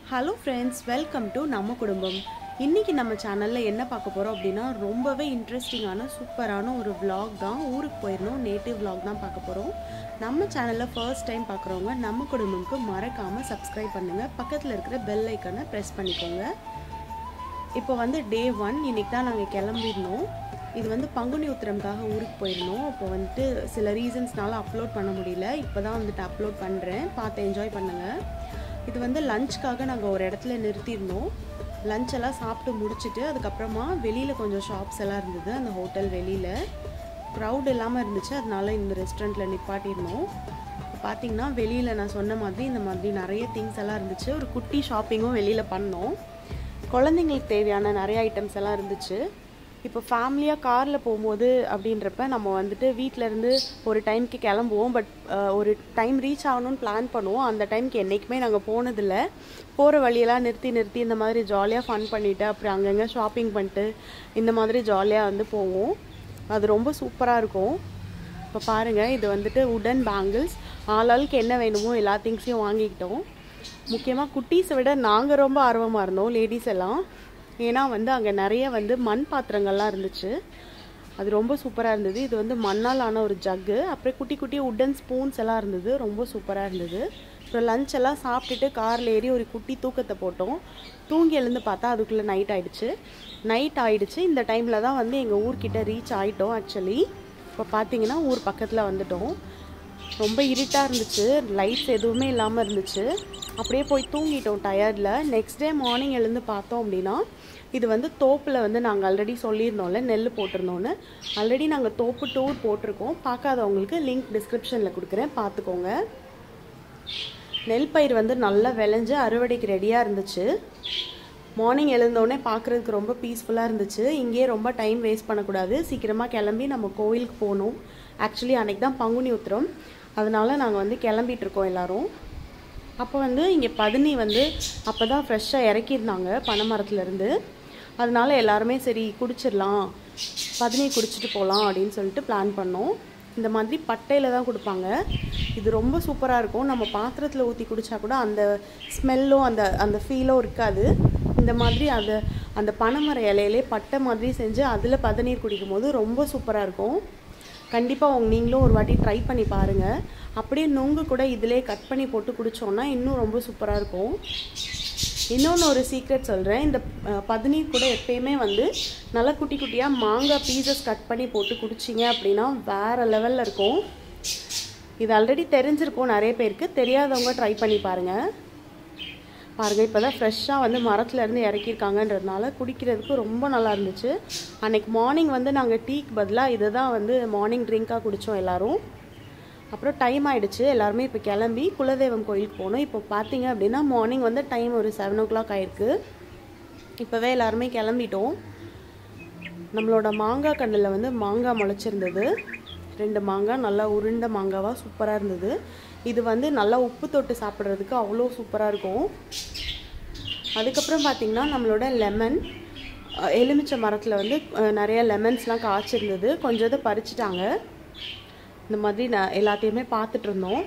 hello friends welcome to நம்ம குடும்பம் இன்றைக்கி நம்ம சேனலில் என்ன பார்க்க போகிறோம் அப்படின்னா ரொம்பவே இன்ட்ரெஸ்டிங்கான சூப்பரான ஒரு vlog தான் ஊருக்கு போயிருந்தோம் நேட்டிவ் vlog தான் பார்க்க போகிறோம் நம்ம சேனலில் ஃபர்ஸ்ட் டைம் பார்க்குறவங்க நம்ம குடும்பம்க்கு மறக்காமல் சப்ஸ்கிரைப் பண்ணுங்கள் பக்கத்தில் இருக்கிற பெல் ஐக்கனை ப்ரெஸ் பண்ணிக்கோங்க இப்போ வந்து டே ஒன் இன்னைக்கு தான் நாங்கள் கிளம்பிருந்தோம் இது வந்து பங்குனி உத்திரம்காக ஊருக்கு போயிருந்தோம் அப்போ வந்துட்டு சில ரீசன்ஸ்னால அப்லோட் பண்ண முடியல இப்போ தான் வந்துட்டு அப்லோட் பண்ணுறேன் பார்த்து என்ஜாய் பண்ணுங்கள் இது வந்து லஞ்சுக்காக நாங்கள் ஒரு இடத்துல நிறுத்தியிருந்தோம் லஞ்ச் எல்லாம் சாப்பிட்டு முடிச்சுட்டு அதுக்கப்புறமா வெளியில் கொஞ்சம் ஷாப்ஸ் எல்லாம் இருந்தது அந்த ஹோட்டல் வெளியில் க்ரௌட் இல்லாமல் இருந்துச்சு அதனால இந்த ரெஸ்டாரண்ட்டில் நிப்பாட்டியிருந்தோம் இப்போ பார்த்தீங்கன்னா வெளியில் நான் சொன்ன மாதிரி இந்த மாதிரி நிறைய திங்ஸ் எல்லாம் இருந்துச்சு ஒரு குட்டி ஷாப்பிங்கும் வெளியில் பண்ணோம் குழந்தைங்களுக்கு தேவையான நிறைய ஐட்டம்ஸ் எல்லாம் இருந்துச்சு இப்போ ஃபேமிலியாக காரில் போகும்போது அப்படின்றப்ப நம்ம வந்துட்டு வீட்டிலேருந்து ஒரு டைம்க்கு கிளம்புவோம் பட் ஒரு டைம் ரீச் ஆகணும்னு பிளான் பண்ணுவோம் அந்த டைம்க்கு என்றைக்குமே நாங்கள் போனதில்லை போகிற வழியெல்லாம் நிறுத்தி நிறுத்தி இந்த மாதிரி ஜாலியாக ஃபன் பண்ணிவிட்டு அப்புறம் அங்கங்கே ஷாப்பிங் பண்ணிட்டு இந்த மாதிரி ஜாலியாக வந்து போவோம் அது ரொம்ப சூப்பராக இருக்கும் இப்போ பாருங்கள் இது வந்துட்டு உடன் பேங்கிள்ஸ் ஆளாளுக்கு என்ன வேணுமோ எல்லா திங்ஸையும் வாங்கிக்கிட்டோம் முக்கியமாக குட்டீஸை விட நாங்கள் ரொம்ப ஆர்வமாக இருந்தோம் லேடிஸ் எல்லாம் ஏன்னா வந்து அங்கே நிறைய வந்து மண் பாத்திரங்கள்லாம் இருந்துச்சு அது ரொம்ப சூப்பராக இருந்தது இது வந்து மண்ணால் ஆன ஒரு ஜக்கு அப்புறம் குட்டி குட்டி உட்டன் ஸ்பூன்ஸ் எல்லாம் இருந்தது ரொம்ப சூப்பராக இருந்தது அப்புறம் லஞ்ச் எல்லாம் சாப்பிட்டுட்டு காரில் ஏறி ஒரு குட்டி தூக்கத்தை போட்டோம் தூங்கி எழுந்து பார்த்தா அதுக்குள்ளே நைட் ஆயிடுச்சு நைட் ஆயிடுச்சு இந்த டைமில் தான் வந்து எங்கள் ஊர்கிட்ட ரீச் ஆகிட்டோம் ஆக்சுவலி இப்போ பார்த்தீங்கன்னா ஊர் பக்கத்தில் வந்துட்டோம் ரொம்ப இருட்டாக இருந்துச்சு லைட்ஸ் எதுவுமே இல்லாமல் இருந்துச்சு அப்படியே போய் தூங்கிட்டோம் டயர்டில் நெக்ஸ்ட் டே மார்னிங் எழுந்து பார்த்தோம் அப்படின்னா இது வந்து தோப்பில் வந்து நாங்கள் ஆல்ரெடி சொல்லியிருந்தோம்ல நெல் போட்டிருந்தோன்னு ஆல்ரெடி நாங்கள் தோப்பு டூர் போட்டிருக்கோம் பார்க்காதவங்களுக்கு லிங்க் டிஸ்கிரிப்ஷனில் கொடுக்குறேன் பார்த்துக்கோங்க நெல் பயிர் வந்து நல்லா விளைஞ்சு அறுவடைக்கு ரெடியாக இருந்துச்சு மார்னிங் எழுந்தோடனே பார்க்குறதுக்கு ரொம்ப பீஸ்ஃபுல்லாக இருந்துச்சு இங்கேயே ரொம்ப டைம் வேஸ்ட் பண்ணக்கூடாது சீக்கிரமாக கிளம்பி நம்ம கோயிலுக்கு போகணும் ஆக்சுவலி அன்றைக்கி தான் பங்குனி உத்திரம் அதனால நாங்கள் வந்து கிளம்பிட்டு இருக்கோம் எல்லாரும் அப்போ வந்து இங்கே பதினி வந்து அப்போ தான் ஃப்ரெஷ்ஷாக இறக்கியிருந்தாங்க பனைமரத்துலேருந்து அதனால எல்லாருமே சரி குடிச்சிடலாம் பதினி குடிச்சிட்டு போகலாம் அப்படின்னு சொல்லிட்டு பிளான் பண்ணோம் இந்த மாதிரி பட்டையில் தான் கொடுப்பாங்க இது ரொம்ப சூப்பராக இருக்கும் நம்ம பாத்திரத்தில் ஊற்றி குடித்தா கூட அந்த ஸ்மெல்லும் அந்த அந்த ஃபீலும் இருக்காது இந்த மாதிரி அந்த அந்த பனைமர இலையிலே பட்டை மாதிரி செஞ்சு அதில் பதநீர் குடிக்கும் போது ரொம்ப சூப்பராக இருக்கும் கண்டிப்பாக உங்க நீங்களும் ஒரு வாட்டி ட்ரை பண்ணி பாருங்கள் அப்படியே நுங்கு கூட இதிலே கட் பண்ணி போட்டு குடித்தோன்னா இன்னும் ரொம்ப சூப்பராக இருக்கும் இன்னொன்று ஒரு சீக்ரெட் சொல்கிறேன் இந்த அஹ், பதநீர் கூட எப்பயுமே வந்து நல்லா குட்டி குட்டியாக மாங்காய் பீசஸ் கட் பண்ணி போட்டு குடிச்சிங்க அப்படின்னா வேறு லெவலில் இருக்கும் இது ஆல்ரெடி தெரிஞ்சிருக்கும் நிறைய பேருக்கு தெரியாதவங்க ட்ரை பண்ணி பாருங்கள் பாருங்கள் இப்போ தான் ஃப்ரெஷ்ஷாக வந்து மரத்துலேருந்து இறக்கியிருக்காங்கன்றதுனால குடிக்கிறதுக்கு ரொம்ப நல்லா இருந்துச்சு அன்னைக்கு மார்னிங் வந்து நாங்கள் டீக்கு பதிலாக இதை தான் வந்து மார்னிங் ட்ரிங்காக குடித்தோம் எல்லாரும் அப்புறம் டைம் ஆயிடுச்சு எல்லாருமே இப்போ கிளம்பி குலதெய்வம் கோயிலுக்கு போனோம் இப்போ பார்த்தீங்க அப்படின்னா மார்னிங் வந்து டைம் ஒரு செவன் ஓ கிளாக் ஆயிருக்கு இப்போவே எல்லாருமே கிளம்பிட்டோம் நம்மளோட மாங்காய் கண்ணில் வந்து மாங்காய் முளைச்சிருந்தது ரெண்டு மாங்காய் நல்லா உருண்ட மாங்காவாக சூப்பராக இருந்தது இது வந்து நல்லா உப்பு தொட்டு சாப்பிட்றதுக்கு அவ்வளோ சூப்பராக இருக்கும் அதுக்கப்புறம் பார்த்திங்கன்னா நம்மளோட லெமன் எலுமிச்சை மரத்தில் வந்து அஹ், நிறைய லெமன்ஸ்லாம் காய்ச்சிருந்தது கொஞ்சம் இதை பறிச்சிட்டாங்க இந்த மாதிரி நான் எல்லாத்தையுமே பார்த்துட்டு இருந்தோம்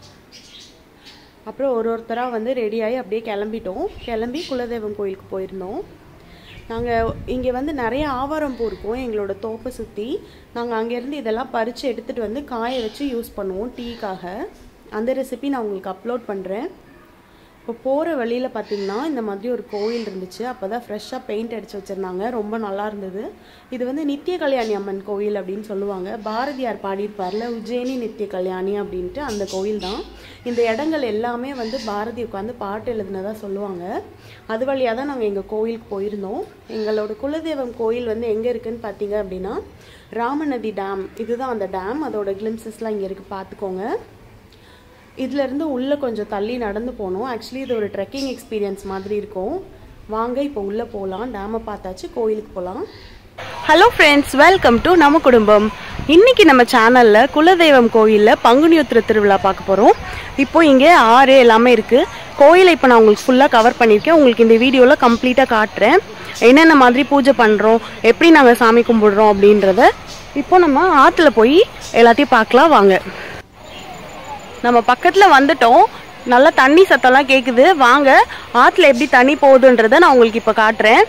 அப்புறம் ஒரு ஒருத்தராக வந்து ரெடியாகி அப்படியே கிளம்பிட்டோம் கிளம்பி குலதெய்வம் கோயிலுக்கு போயிருந்தோம் நாங்கள் இங்கே வந்து நிறைய ஆவாரம் பூ இருக்கும் எங்களோட தோப்பை சுற்றி நாங்கள் அங்கேருந்து இதெல்லாம் பறித்து எடுத்துகிட்டு வந்து காய வச்சு யூஸ் பண்ணுவோம் டீக்காக அந்த ரெசிபி நான் உங்களுக்கு அப்லோட் பண்ணுறேன் இப்போ போகிற வழியில் பார்த்தீங்கன்னா இந்த மாதிரி ஒரு கோயில் இருந்துச்சு அப்போ தான் ஃப்ரெஷ்ஷாக பெயிண்ட் அடித்து வச்சுருந்தாங்க ரொம்ப நல்லா இருந்தது இது வந்து நித்திய கல்யாணி அம்மன் கோயில் அப்படின்னு சொல்லுவாங்க பாரதியார் பாடியிருப்பார்ல உஜ்ஜயினி நித்திய கல்யாணி அப்படின்ட்டு அந்த கோயில் தான் இந்த இடங்கள் எல்லாமே வந்து பாரதி உட்காந்து பாட்டு எழுதுனதாக சொல்லுவாங்க அது வழியாக தான் நாங்கள் எங்கள் கோயிலுக்கு போயிருந்தோம் எங்களோட குலதெய்வம் கோயில் வந்து எங்கே இருக்குன்னு பார்த்தீங்க அப்படின்னா ராமநதி டேம் இதுதான் அந்த டேம் அதோட கிளிம்சஸ்லாம் இங்கே இருக்குது பார்த்துக்கோங்க இதுலேருந்து உள்ளே கொஞ்சம் தள்ளி நடந்து போனோம் ஆக்சுவலி இது ஒரு ட்ரெக்கிங் எக்ஸ்பீரியன்ஸ் மாதிரி இருக்கும் வாங்க இப்போ உள்ளே போகலாம் டேமை பார்த்தாச்சு கோயிலுக்கு போகலாம் ஹலோ ஃப்ரெண்ட்ஸ் வெல்கம் டு நம்ம குடும்பம் இன்னைக்கு நம்ம சேனலில் குலதெய்வம் கோயிலில் பங்குனி உத்திர திருவிழா பார்க்க போகிறோம் இப்போ இங்கே ஆறு எல்லாமே இருக்குது கோயிலை இப்போ நான் உங்களுக்கு ஃபுல்லாக கவர் பண்ணியிருக்கேன் உங்களுக்கு இந்த வீடியோவில் கம்ப்ளீட்டாக காட்டுறேன் என்னென்ன மாதிரி பூஜை பண்ணுறோம் எப்படி நாங்கள் சாமி கும்பிடுறோம் அப்படின்றத இப்போ நம்ம ஆற்றுல போய் எல்லாத்தையும் பார்க்கலாம் வாங்க நம்ம பக்கத்தில் வந்துட்டோம் நல்லா தண்ணி சத்தம்லாம் கேட்குது வாங்க ஆற்றுல எப்படி தண்ணி போகுதுன்றதை நான் உங்களுக்கு இப்போ காட்டுறேன்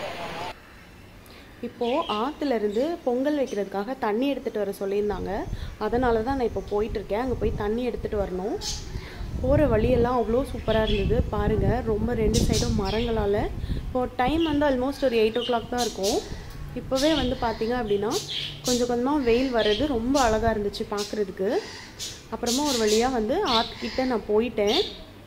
இப்போது ஆற்றுல இருந்து பொங்கல் வைக்கிறதுக்காக தண்ணி எடுத்துகிட்டு வர சொல்லியிருந்தாங்க அதனால தான் நான் இப்போ போயிட்டுருக்கேன் அங்கே போய் தண்ணி எடுத்துகிட்டு வரணும் போகிற வழியெல்லாம் அவ்வளோ சூப்பராக இருந்தது பாருங்கள் ரொம்ப ரெண்டு சைடும் மரங்களால் இப்போ டைம் வந்து ஆல்மோஸ்ட் ஒரு எயிட் ஓ கிளாக் தான் இருக்கும் இப்போவே வந்து பார்த்தீங்க அப்படின்னா கொஞ்சம் கொஞ்சமாக வெயில் வர்றது ரொம்ப அழகாக இருந்துச்சு பார்க்குறதுக்கு அப்புறமா ஒரு வழியாக வந்து ஆற்றுக்கிட்ட நான் போயிட்டேன்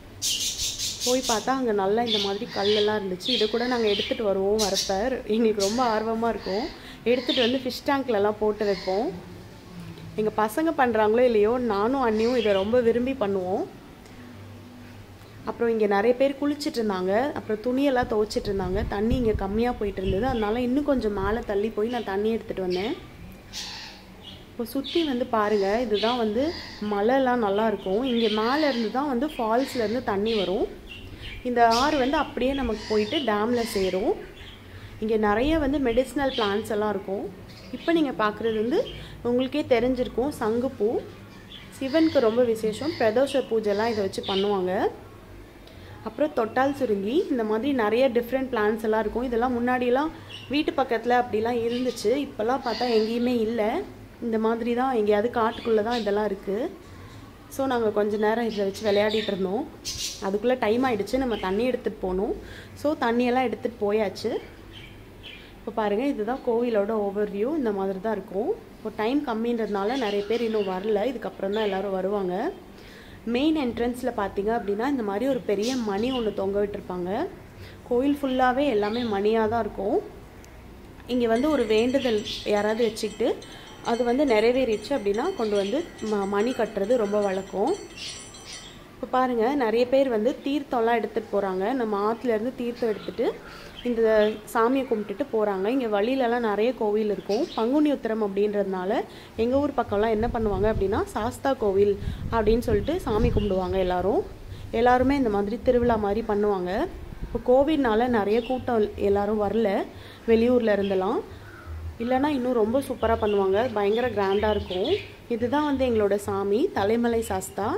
போய் பார்த்தா அங்கே நல்லா இந்த மாதிரி கல்லெல்லாம் இருந்துச்சு இதை கூட நாங்கள் எடுத்துகிட்டு வருவோம் வரப்ப எங்களுக்கு ரொம்ப ஆர்வமாக இருக்கும் எடுத்துகிட்டு வந்து ஃபிஷ் டேங்க்லலாம் போட்டு வைப்போம் எங்கள் பசங்க பண்ணுறாங்களோ இல்லையோ நானும் அண்ணியும் இதை ரொம்ப விரும்பி பண்ணுவோம் அப்புறம் இங்கே நிறைய பேர் குளிச்சிட்டு இருந்தாங்க அப்புறம் துணியெல்லாம் துவைச்சிட்டு இருந்தாங்க தண்ணி இங்கே கம்மியாக போயிட்டு இருந்தது அதனால இன்னும் கொஞ்சம் மேலே தள்ளி போய் நான் தண்ணி எடுத்துகிட்டு வந்தேன் இப்போ சுற்றி வந்து பாருங்கள் இதுதான் வந்து மலைலாம் நல்லா இருக்கும் இங்கே மேலே இருந்து தான் வந்து ஃபால்ஸ்லேருந்து தண்ணி வரும் இந்த ஆறு வந்து அப்படியே நமக்கு போயிட்டு டேமில் சேரும் இங்கே நிறைய வந்து மெடிசினல் பிளான்ஸ் எல்லாம் இருக்கும் இப்போ நீங்கள் பார்க்குறது வந்து உங்களுக்கே தெரிஞ்சிருக்கும் சங்குப்பூ சிவனுக்கு ரொம்ப விசேஷம் பிரதோஷ பூஜைலாம் இதை வச்சு பண்ணுவாங்க அப்புறம் தொட்டால் சுருங்கி இந்த மாதிரி நிறைய டிஃப்ரெண்ட் பிளான்ஸ் எல்லாம் இருக்கும் இதெல்லாம் முன்னாடியெல்லாம் வீட்டு பக்கத்தில் அப்படிலாம் இருந்துச்சு இப்போல்லாம் பார்த்தா எங்கேயுமே இல்லை இந்த மாதிரி தான் எங்கேயாவது காட்டுக்குள்ளே தான் இதெல்லாம் இருக்குது ஸோ நாங்கள் கொஞ்ச நேரம் இதில் வச்சு விளையாடிட்டு இருந்தோம் அதுக்குள்ளே டைம் ஆயிடுச்சு நம்ம தண்ணி எடுத்துகிட்டு போகணும் ஸோ தண்ணியெல்லாம் எடுத்துகிட்டு போயாச்சு இப்போ பாருங்கள் இதுதான் கோவிலோட ஓவர் வியூ இந்த மாதிரி தான் இருக்கும் இப்போ டைம் கம்மின்றதுனால நிறைய பேர் இன்னும் வரல இதுக்கப்புறம் தான் எல்லோரும் வருவாங்க மெயின் என்ட்ரன்ஸில் பார்த்தீங்க அப்படின்னா இந்த மாதிரி ஒரு பெரிய மணி ஒன்று தொங்க விட்டுருப்பாங்க கோயில் ஃபுல்லாகவே எல்லாமே மணியாக தான் இருக்கும் இங்கே வந்து ஒரு வேண்டுதல் யாராவது வச்சுக்கிட்டு அது வந்து நிறைவேறிடுச்சு அப்படின்னா கொண்டு வந்து ம மணி கட்டுறது ரொம்ப வழக்கம் இப்போ பாருங்கள் நிறைய பேர் வந்து தீர்த்தம்லாம் எடுத்துகிட்டு போகிறாங்க நம்ம ஆற்றுலேருந்து தீர்த்தம் எடுத்துகிட்டு இந்த சாமியை கும்பிட்டுட்டு போகிறாங்க இங்கே வழியிலலாம் நிறைய கோவில் இருக்கும் பங்குனி உத்திரம் அப்படின்றதுனால எங்கள் ஊர் பக்கம்லாம் என்ன பண்ணுவாங்க அப்படின்னா சாஸ்தா கோவில் அப்படின்னு சொல்லிட்டு சாமி கும்பிடுவாங்க எல்லாரும் எல்லாருமே இந்த மாதிரி திருவிழா மாதிரி பண்ணுவாங்க இப்போ கோவிட்னால நிறைய கூட்டம் எல்லாரும் வரல வெளியூரில் இருந்தெல்லாம் இல்லைன்னா இன்னும் ரொம்ப சூப்பராக பண்ணுவாங்க பயங்கர கிராண்டாக இருக்கும் இதுதான் வந்து எங்களோட சாமி தலைமலை சாஸ்தா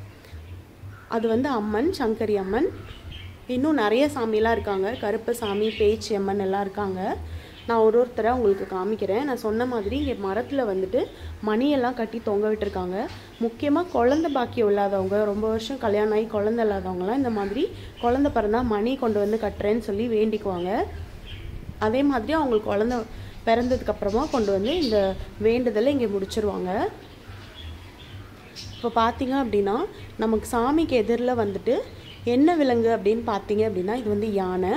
அது வந்து அம்மன் சங்கரி அம்மன் இன்னும் நிறைய சாமிலாம் இருக்காங்க கருப்பு சாமி பேச்சி அம்மன் எல்லாம் இருக்காங்க நான் ஒரு ஒருத்தரை உங்களுக்கு காமிக்கிறேன் நான் சொன்ன மாதிரி இங்கே மரத்தில் வந்துட்டு மணியெல்லாம் கட்டி தொங்க விட்டுருக்காங்க முக்கியமாக குழந்த பாக்கியம் இல்லாதவங்க ரொம்ப வருஷம் கல்யாணம் ஆகி குழந்த இல்லாதவங்கலாம் இந்த மாதிரி குழந்த பிறந்தா மணி கொண்டு வந்து கட்டுறேன்னு சொல்லி வேண்டிக்குவாங்க அதே மாதிரி அவங்களுக்கு குழந்த பிறந்ததுக்கு அப்புறமா கொண்டு வந்து இந்த வேண்டுதலை இங்கே முடிச்சிருவாங்க இப்போ பார்த்தீங்க அப்படின்னா நமக்கு சாமிக்கு எதிரில் வந்துட்டு என்ன விலங்கு அப்படின்னு பார்த்தீங்க அப்படின்னா இது வந்து யானை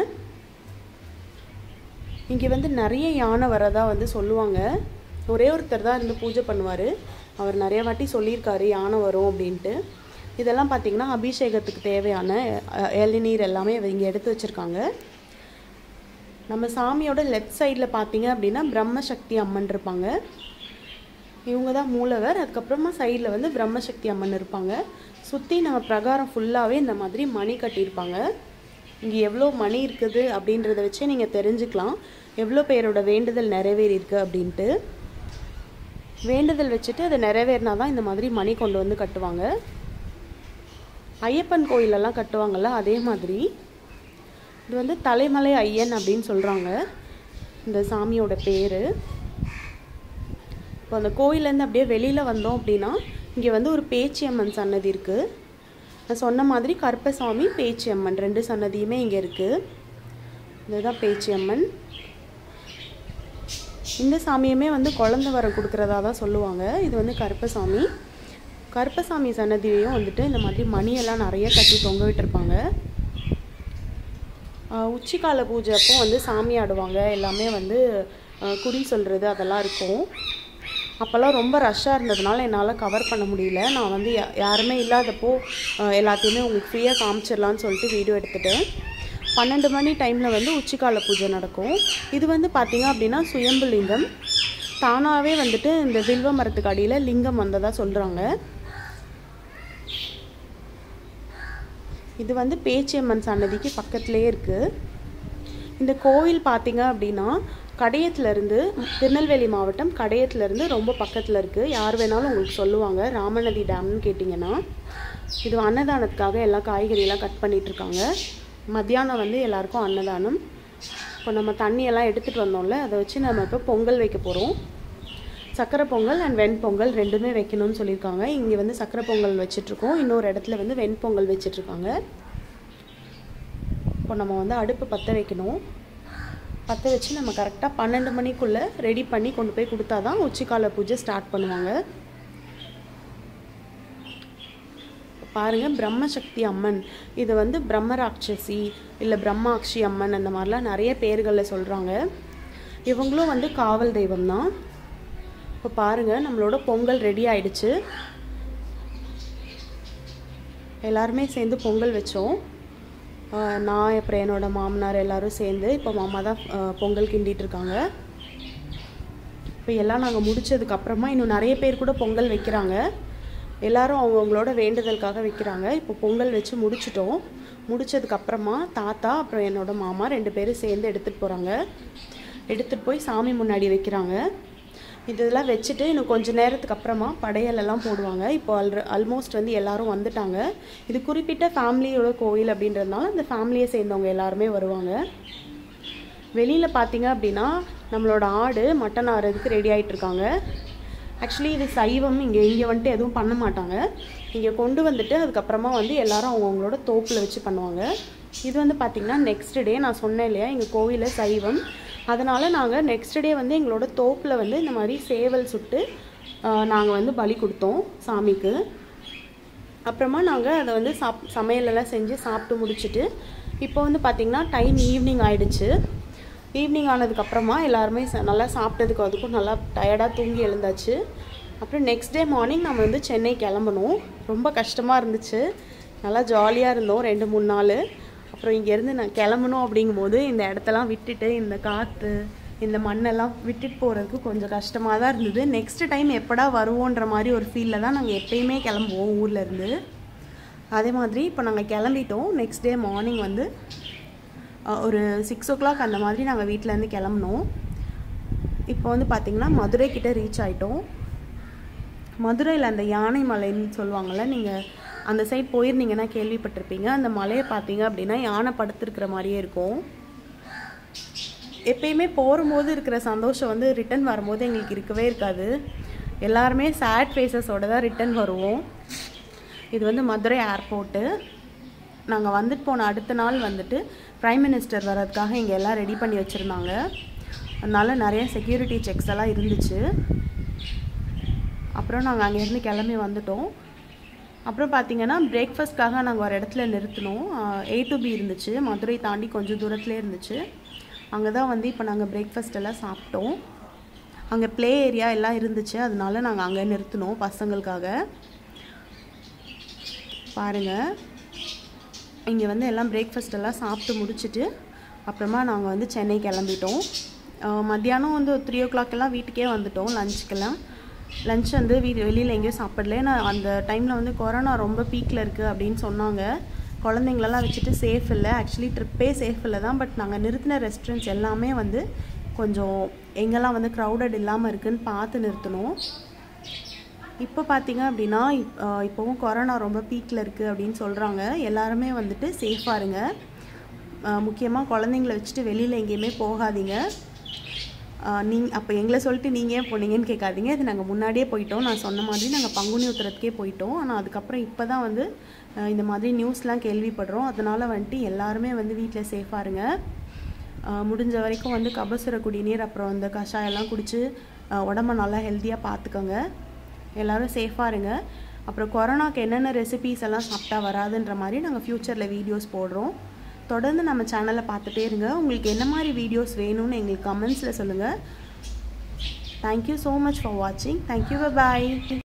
இங்கே வந்து நிறைய யானை வரதா வந்து சொல்லுவாங்க ஒரே ஒருத்தர் தான் இருந்து பூஜை பண்ணுவார் அவர் நிறைய வாட்டி சொல்லியிருக்காரு யானை வரும் அப்படின்ட்டு இதெல்லாம் பார்த்தீங்கன்னா அபிஷேகத்துக்கு தேவையான அஹ், இளநீர் எல்லாமே இங்கே எடுத்து வச்சுருக்காங்க நம்ம சாமியோட லெஃப்ட் சைடில் பார்த்தீங்க அப்படின்னா பிரம்மசக்தி அம்மன் இருப்பாங்க இவங்க தான் மூலவர் அதுக்கப்புறமா சைடில் வந்து பிரம்மசக்தி அம்மன் இருப்பாங்க சுற்றி நம்ம பிரகாரம் ஃபுல்லாகவே இந்த மாதிரி மணி கட்டியிருப்பாங்க இங்கே எவ்வளோ மணி இருக்குது அப்படின்றத வச்சு நீங்கள் தெரிஞ்சுக்கலாம் எவ்வளோ பேரோட வேண்டுதல் நிறைவேறியிருக்கு அப்படின்ட்டு வேண்டுதல் வச்சுட்டு அதை நிறைவேறினா தான் இந்த மாதிரி மணி கொண்டு வந்து கட்டுவாங்க ஐயப்பன் கோயிலெல்லாம் கட்டுவாங்கள்ல அதே மாதிரி இது வந்து தலைமலை ஐயன் அப்படின்னு சொல்கிறாங்க இந்த சாமியோட பேர் இப்போ அந்த கோயிலேருந்து அப்படியே வெளியில் வந்தோம் அப்படின்னா இங்கே வந்து ஒரு பேச்சியம்மன் சன்னதி இருக்குது நான் சொன்ன மாதிரி கருப்பசாமி பேச்சியம்மன் ரெண்டு சன்னதியுமே இங்கே இருக்குது இதுதான் பேச்சியம்மன் இந்த சாமியுமே வந்து குழந்தை வரம் கொடுக்குறதா தான் சொல்லுவாங்க இது வந்து கருப்பசாமி கருப்பசாமி சன்னதியையும் வந்துட்டு இந்த மாதிரி மணியெல்லாம் நிறைய கட்டி தொங்க விட்டுருப்பாங்க ஆஹ் உச்சிக்கால பூஜை அப்போ வந்து சாமி ஆடுவாங்க எல்லாமே வந்து ஆஹ் குறி சொல்கிறது அதெல்லாம் இருக்கும் அப்போல்லாம் ரொம்ப ரஷ்ஷாக இருந்ததுனால என்னால் கவர் பண்ண முடியல நான் வந்து யா- யாருமே இல்லாதப்போ ஆஹ் எல்லாத்தையுமே உங்களுக்கு ஃப்ரீயாக காமிச்சிடலான்னு சொல்லிட்டு வீடியோ எடுத்துட்டேன் பன்னெண்டு மணி டைமில் வந்து உச்சிக்கால பூஜை நடக்கும் இது வந்து பார்த்தீங்க அப்படின்னா சுயம்பு லிங்கம் தானாகவே வந்துட்டு இந்த வில்வ மரத்துக்கு அடியில் லிங்கம் வந்ததாக சொல்கிறாங்க இது வந்து பேச்சியம்மன் சன்னதிக்கு பக்கத்துலேயே இருக்குது இந்த கோவில் பார்த்தீங்க அப்படின்னா கடையத்துலேருந்து திருநெல்வேலி மாவட்டம் கடையத்துலேருந்து ரொம்ப பக்கத்தில் இருக்குது யார் வேணாலும் உங்களுக்கு சொல்லுவாங்க ராமநதி டேம்னு கேட்டிங்கன்னா இது அன்னதானத்துக்காக எல்லா காய்கறியெல்லாம் கட் பண்ணிகிட்ருக்காங்க மத்தியானம் வந்து எல்லாருக்கும் அன்னதானம் இப்போ நம்ம தண்ணியெல்லாம் எடுத்துகிட்டு வந்தோம்ல அதை வச்சு நம்ம இப்போ பொங்கல் வைக்க போகிறோம் சக்கரை பொங்கல் அண்ட் வெண்பொங்கல் ரெண்டுமே வைக்கணும்னு சொல்லியிருக்காங்க இங்கே வந்து சக்கரை பொங்கல் வச்சிட்ருக்கோம் இன்னொரு இடத்துல வந்து வெண்பொங்கல் வச்சிட்ருக்காங்க இப்போ நம்ம வந்து அடுப்பு பற்ற வைக்கணும் பற்ற வச்சு நம்ம கரெக்டாக பன்னெண்டு மணிக்குள்ளே ரெடி பண்ணி கொண்டு போய் கொடுத்தா தான் உச்சிக்கால பூஜை ஸ்டார்ட் பண்ணுவாங்க பாருங்கள் பிரம்மசக்தி அம்மன் இது வந்து பிரம்மராட்சசி இல்லை பிரம்மாட்சி அம்மன் அந்த மாதிரிலாம் நிறைய பேர்களில் சொல்கிறாங்க இவங்களும் வந்து காவல் தெய்வம் தான் இப்போ பாருங்கள் நம்மளோட பொங்கல் ரெடி ஆயிடுச்சு எல்லாருமே சேர்ந்து பொங்கல் வச்சோம் நான் அப்புறம் என்னோட மாமனார் எல்லாரும் சேர்ந்து இப்போ மாமா தான் பொங்கல் கிண்டிட்டு இருக்காங்க இப்போ எல்லாம் நாங்கள் முடிச்சதுக்கப்புறமா இன்னும் நிறைய பேர் கூட பொங்கல் வைக்கிறாங்க எல்லாரும் அவங்கவுங்களோட வேண்டுதலுக்காக வைக்கிறாங்க இப்போ பொங்கல் வச்சு முடிச்சிட்டோம் முடிச்சதுக்கப்புறமா தாத்தா அப்புறம் என்னோட மாமா ரெண்டு பேரும் சேர்ந்து எடுத்துகிட்டு போகிறாங்க எடுத்துகிட்டு போய் சாமி முன்னாடி வைக்கிறாங்க இதெல்லாம் வச்சுட்டு இன்னும் கொஞ்சம் நேரத்துக்கு அப்புறமா படையலெல்லாம் போடுவாங்க இப்போ அல்ர ஆல்மோஸ்ட் வந்து எல்லாரும் வந்துட்டாங்க இது குறிப்பிட்ட ஃபேமிலியோட கோயில் அப்படின்றதுனால அந்த ஃபேமிலியை சேர்ந்தவங்க எல்லாருமே வருவாங்க வெளியில் பார்த்தீங்க அப்படின்னா நம்மளோட ஆடு மட்டன் ஆறதுக்கு ரெடி ஆகிட்டு இருக்காங்க ஆக்சுவலி இது சைவம் இங்கே இங்கே வந்துட்டு எதுவும் பண்ண மாட்டாங்க இங்கே கொண்டு வந்துட்டு அதுக்கப்புறமா வந்து எல்லாரும் அவங்கவுங்களோட தோப்பில் வச்சு பண்ணுவாங்க இது வந்து பார்த்திங்கன்னா நெக்ஸ்ட் டே நான் சொன்னேன் இல்லையா எங்கள் கோவிலில் சைவம் அதனால் நாங்கள் நெக்ஸ்ட் டே வந்து எங்களோட தோப்பில் வந்து இந்த மாதிரி சேவல் சுட்டு நாங்கள் வந்து பலி கொடுத்தோம் சாமிக்கு அப்புறமா நாங்கள் அதை வந்து சாப் சமையலெல்லாம் செஞ்சு சாப்பிட்டு முடிச்சுட்டு இப்போ வந்து பார்த்திங்கன்னா டைம் ஈவினிங் ஆயிடுச்சு ஈவினிங் ஆனதுக்கப்புறமா எல்லாருமே ச- நல்லா சாப்பிட்டதுக்கு அதுக்கும் நல்லா டயர்டாக தூங்கி எழுந்தாச்சு அப்புறம் நெக்ஸ்ட் டே மார்னிங் நம்ம வந்து சென்னை கிளம்பணும் ரொம்ப கஷ்டமாக இருந்துச்சு நல்லா ஜாலியாக இருந்தோம் ரெண்டு மூணு நாள் அப்புறம் இங்கேருந்து நான் கிளம்பணும் அப்படிங்கும்போது இந்த இடத்தெல்லாம் விட்டுட்டு இந்த காற்று இந்த மண்ணெல்லாம் விட்டுட்டு போகிறதுக்கு கொஞ்சம் கஷ்டமாக தான் இருந்தது நெக்ஸ்ட் டைம் எப்படா வருவோன்ற மாதிரி ஒரு ஃபீலில் தான் நாங்கள் எப்பயுமே கிளம்புவோம் ஊர்ல இருந்து அதே மாதிரி இப்போ நாங்கள் கிளம்பிட்டோம் நெக்ஸ்ட் டே மார்னிங் வந்து அஹ், ஒரு சிக்ஸ் ஓ கிளாக் அந்த மாதிரி நாங்கள் வீட்டிலேருந்து கிளம்புனோம் இப்போ வந்து பார்த்திங்கன்னா மதுரை கிட்ட ரீச் ஆயிட்டோம் மதுரையில் அந்த யானை மலைன்னு சொல்லுவாங்கள்ல நீங்கள் அந்த சைட் போயிருந்தீங்கன்னா கேள்விப்பட்டிருப்பீங்க அந்த மலையை பார்த்தீங்க அப்படின்னா யானை படுத்திருக்கிற மாதிரியே இருக்கும் எப்பயுமே போகும்போது இருக்கிற சந்தோஷம் வந்து ரிட்டன் வரும்போது எங்களுக்கு இருக்கவே இருக்காது எல்லாருமே சேட் ஃபேஸஸோட தான் ரிட்டன் வருவோம் இது வந்து மதுரை ஏர்போர்ட்டு நாங்கள் வந்துட்டு போன அடுத்த நாள் வந்துட்டு ப்ரைம் மினிஸ்டர் வர்றதுக்காக இங்கே எல்லாம் ரெடி பண்ணி வச்சுருந்தாங்க அதனால நிறைய செக்யூரிட்டி செக்ஸ் எல்லாம் இருந்துச்சு அப்புறம் நாங்கள் அங்கேருந்து கிளம்பி வந்துட்டோம் அப்புறம் பார்த்தீங்கன்னா பிரேக்ஃபாஸ்ட்காக நாங்கள் ஒரு இடத்துல நிறுத்தினோம் ஏ டு பி இருந்துச்சு மதுரை தாண்டி கொஞ்சம் தூரத்துலேயே இருந்துச்சு அங்கே தான் வந்து இப்போ நாங்கள் பிரேக்ஃபாஸ்ட் எல்லாம் சாப்பிட்டோம் அங்கே ப்ளே ஏரியா எல்லாம் இருந்துச்சு அதனால நாங்கள் அங்கே நிறுத்தினோம் பசங்களுக்காக பாருங்கள் இங்கே வந்து எல்லாம் பிரேக்ஃபாஸ்ட் எல்லாம் சாப்பிட்டு முடிச்சிட்டு அப்புறமா நாங்கள் வந்து சென்னை கிளம்பிட்டோம் அஹ் மத்தியானம் வந்து த்ரீ ஓ கிளாக் எல்லாம் வீட்டுக்கே வந்துட்டோம் லஞ்சுக்கெல்லாம் லஞ்ச் வந்து வீ வெளியில் எங்கேயும் சாப்பிடல ஏன்னா அந்த டைமில் வந்து கொரோனா ரொம்ப பீக்கில் இருக்குது அப்படின்னு சொன்னாங்க குழந்தைங்களெல்லாம் வச்சுட்டு சேஃப் இல்லை ஆக்சுவலி ட்ரிப்பே சேஃப் இல்லை தான் பட் நாங்கள் நிறுத்தின ரெஸ்டாரண்ட்ஸ் எல்லாமே வந்து கொஞ்சம் எங்கெல்லாம் வந்து க்ரௌடட் இல்லாமல் இருக்குன்னு பார்த்து நிறுத்தினோம் இப்போ பார்த்தீங்க அப்படின்னா இப்- ஆஹ் இப்போவும் கொரோனா ரொம்ப பீக்கில் இருக்குது அப்படின்னு சொல்கிறாங்க எல்லாருமே வந்துட்டு சேஃபாக இருங்க முக்கியமாக குழந்தைங்கள வச்சுட்டு வெளியில் எங்கேயுமே போகாதீங்க நீங்க அப்போ எங்களை சொல்லிட்டு நீங்கள் ஏன் போனீங்கன்னு கேட்காதீங்க இது நாங்கள் முன்னாடியே போயிட்டோம் நான் சொன்ன மாதிரி நாங்கள் பங்குனி உத்திரத்துக்கே போயிட்டோம் ஆனால் அதுக்கப்புறம் இப்போ தான் வந்து ஆஹ் இந்த மாதிரி நியூஸ்லாம் கேள்விப்படுறோம் அதனால் வந்துட்டு எல்லாருமே வந்து வீட்டில் சேஃபாக இருங்க ஆஹ் முடிஞ்ச வரைக்கும் வந்து கபசுர குடிநீர் அப்புறம் இந்த கஷாயம்லாம் குடிச்சு ஆஹ் உடம்ப நல்லா ஹெல்த்தியாக பார்த்துக்கோங்க எல்லாரும் சேஃபாக இருங்க அப்புறம் கொரோனாக்கு என்னென்ன ரெசிபீஸ் எல்லாம் சாப்பிட்டா வராதுன்ற மாதிரி நாங்கள் ஃப்யூச்சரில் வீடியோஸ் போடுறோம் தொடர்ந்து நம்ம சேனலை பார்த்துட்டே இருங்க உங்களுக்கு என்ன மாதிரி வீடியோஸ் வேணும்னு எங்களுக்கு கமெண்ட்ஸில் சொல்லுங்கள் தேங்க்யூ ஸோ மச் ஃபார் வாட்சிங் தேங்க்யூ பாய்